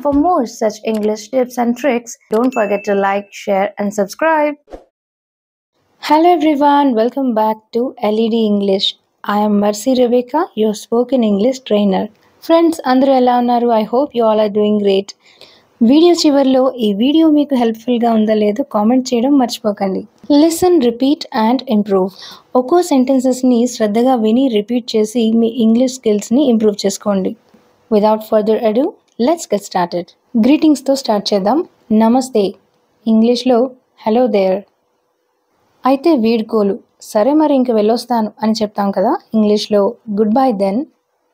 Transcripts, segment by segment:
for more such English tips and tricks, don't forget to like, share, and subscribe. Hello everyone, welcome back to LED English. I am Mercy Rebecca, your spoken English trainer. Friends అందరూ ఎలా ఉన్నారు I hope you all are doing great video చివరిలో ఈ video మీకు హెల్ప్ఫుల్గా ఉందా లేదో comment చేయడం మర్చిపోకండి లిసన్ రిపీట్ అండ్ ఇంప్రూవ్ ఒక్కో సెంటెన్సెస్ని శ్రద్ధగా విని రిపీట్ చేసి మీ ఇంగ్లీష్ స్కిల్స్ని ఇంప్రూవ్ చేసుకోండి without further ado let's get started గ్రీటింగ్స్తో స్టార్ట్ చేద్దాం నమస్తే ఇంగ్లీష్లో హలో దేర్ అయితే వీడ్కోలు సరే మరి ఇంక వెళ్ళొస్తాను అని చెప్తాం కదా ఇంగ్లీష్లో గుడ్ బై దెన్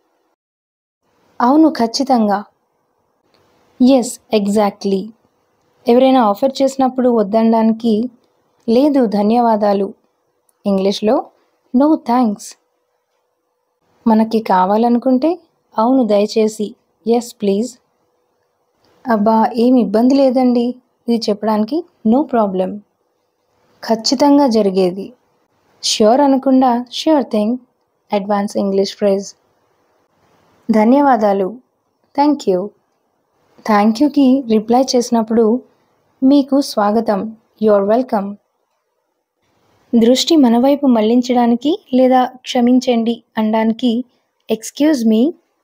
అవును ఖచ్చితంగా ఎస్ ఎగ్జాక్ట్లీ ఎవరైనా ఆఫర్ చేసినప్పుడు వద్దనడానికి లేదు ధన్యవాదాలు ఇంగ్లీష్లో నో థ్యాంక్స్ మనకి కావాలనుకుంటే అవును దయచేసి ఎస్ ప్లీజ్ అబ్బా ఏం ఇబ్బంది లేదండి ఇది చెప్పడానికి నో ప్రాబ్లం ఖచ్చితంగా జరిగేది ష్యూర్ అనకుండా sure thing advance English phrase ధన్యవాదాలు థ్యాంక్ యూ థ్యాంక్ యూకి రిప్లై చేసినప్పుడు మీకు స్వాగతం యువర్ వెల్కమ్ దృష్టి మన వైపు మళ్లించడానికి లేదా క్షమించండి అనడానికి ఎక్స్క్యూజ్ మీ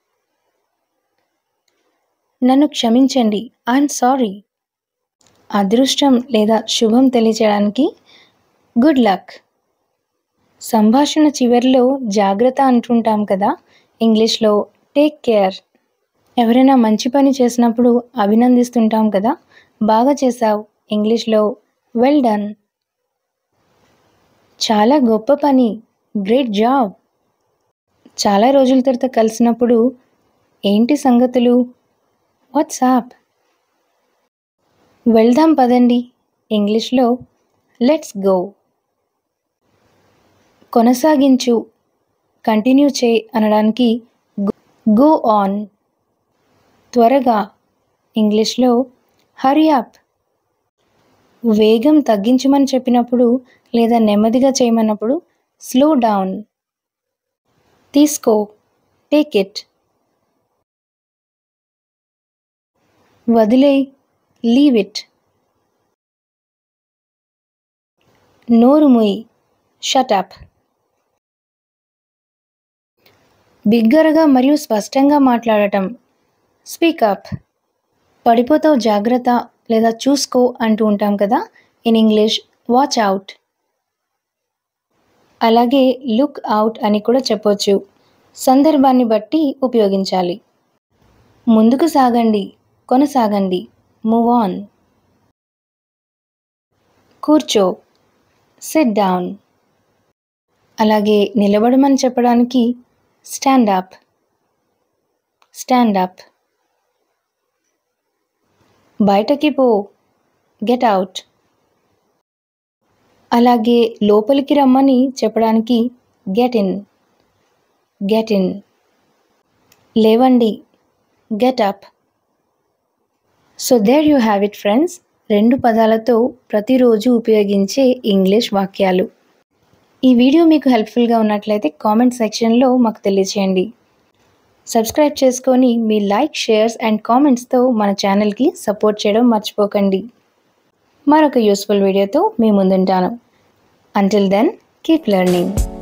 నన్ను క్షమించండి ఐఎమ్ సారీ అదృష్టం లేదా శుభం తెలియచేయడానికి గుడ్ లక్ సంభాషణ చివరిలో జాగ్రత్త అంటుంటాం కదా ఇంగ్లీష్లో టేక్ కేర్ ఎవరైనా మంచి పని చేసినప్పుడు అభినందిస్తుంటాం కదా బాగా చేసావు ఇంగ్లీష్లో వెల్ డన్ చాలా గొప్ప పని గ్రేట్ జాబ్ చాలా రోజుల తర్వాత కలిసినప్పుడు ఏంటి సంగతులు వాట్సాప్ వెళ్దాం పదండి ఇంగ్లీష్లో లెట్స్ గో కొనసాగించు కంటిన్యూ చేయి అనడానికి గో ఆన్ త్వరగా ఇంగ్లీష్లో హరి అప్ వేగం తగ్గించమని చెప్పినప్పుడు లేదా నెమ్మదిగా చేయమన్నప్పుడు స్లో డౌన్ తీసుకో టేక్ ఇట్ వదిలే లీవ్ ఇట్ నోరు ముయ్ షట్ అప్ బిగ్గరగా మరియు స్పష్టంగా మాట్లాడటం స్పీకప్ పడిపోతావు జాగ్రత్త లేదా చూసుకో అంటూ ఉంటాం కదా ఇన్ ఇంగ్లీష్ వాచ్ అవుట్ అలాగే లుక్ అవుట్ అని కూడా చెప్పొచ్చు సందర్భాన్ని బట్టి ఉపయోగించాలి ముందుకు సాగండి కొనసాగండి మూవ్ ఆన్ కూర్చో సిట్ డౌన్ అలాగే నిలబడమని చెప్పడానికి స్టాండ్ అప్ స్టాండ్ అప్ బయటకి పో గెట్ అవుట్ అలాగే లోపలికి రమ్మని చెప్పడానికి గెట్ ఇన్ గెట్ ఇన్ లేవండి get up so there you have it friends రెండు పదాలతో ప్రతిరోజు ఉపయోగించే ఇంగ్లీష్ వాక్యాలు ఈ వీడియో మీకు హెల్ప్ఫుల్గా ఉన్నట్లయితే కామెంట్ సెక్షన్లో మాకు తెలియచేయండి సబ్స్క్రైబ్ చేసుకొని మీ లైక్ షేర్స్ అండ్ కామెంట్స్తో మన ఛానల్కి సపోర్ట్ చేయడం మర్చిపోకండి మరొక యూస్ఫుల్ వీడియోతో మీ ముందుంటాను అంటిల్ దెన్ కీప్ లెర్నింగ్